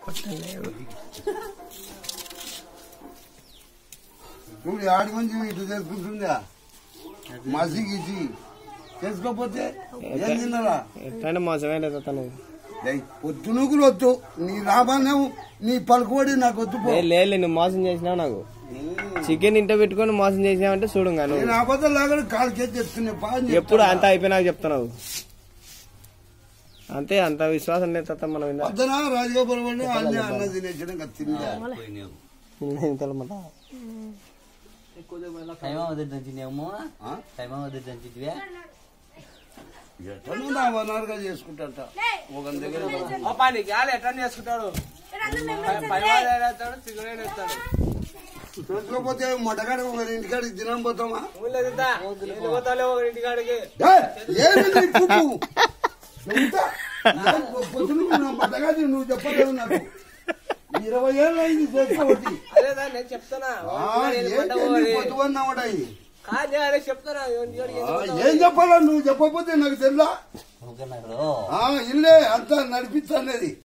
నువ్వు ఆడి మంచి ఇటు చేసుకుంటుందా మసిగిసి చేసుకోకపోతే ఏం తిన్నారా ఎట్లా మోసమే తను డేయ్, పొద్దునుకులు వద్దు నీ లాభాన్ని నీ పలుకుబడి నాకు వద్దు పో. లేదు నువ్వు మోసం చేసినావు నాకు చికెన్ ఇంట పెట్టుకొని మోసం చేసినావంటే చూడుగా నేను నువ్వు అబద్ధాలు లాగా కాలు చేతి చెప్తున్నా పా అని ఎప్పుడు చెప్తావా? అంత అయిపోయినాక చెప్తున్నావు అంతే అంత విశ్వాసం లేదు తాత మనం ఇందా. పొద్దున రాజగోపాల్ వాడు అన్నీ అన్న తినేసిన తిందా తెలమాట టైం అవుతుంది దంచినేమో ఆ? టైం అవుతుంది దంచిటివే ఎట్లా నా వనారుగా చేసుకుంటాట ఒక దగ్గర ఎట్లా చేసుకుంటాడు చేసుకోకపోతే మొట్టగాడ ఒక ఇంటికాడికి తినం పోతామా ఇంటికాడికి ఏయ్, ఏమి నీ పువ్వు? చెబుతా. నేను పొద్దున నా మొట్టగాడి నువ్వు చెప్పలేదు నాకు ఇరవై ఏళ్ళు అయింది చేసుకోబట్టి అదేదా నేను చెప్తానా పొద్దు అన్నామటాయి కాదే అదే చెప్తానా ఏం చెప్పాలా నువ్వు చెప్పకపోతే నాకు తెలుసా ఊరుకున్నారు ఆ, ఇల్లే అంతా నడిపించనేది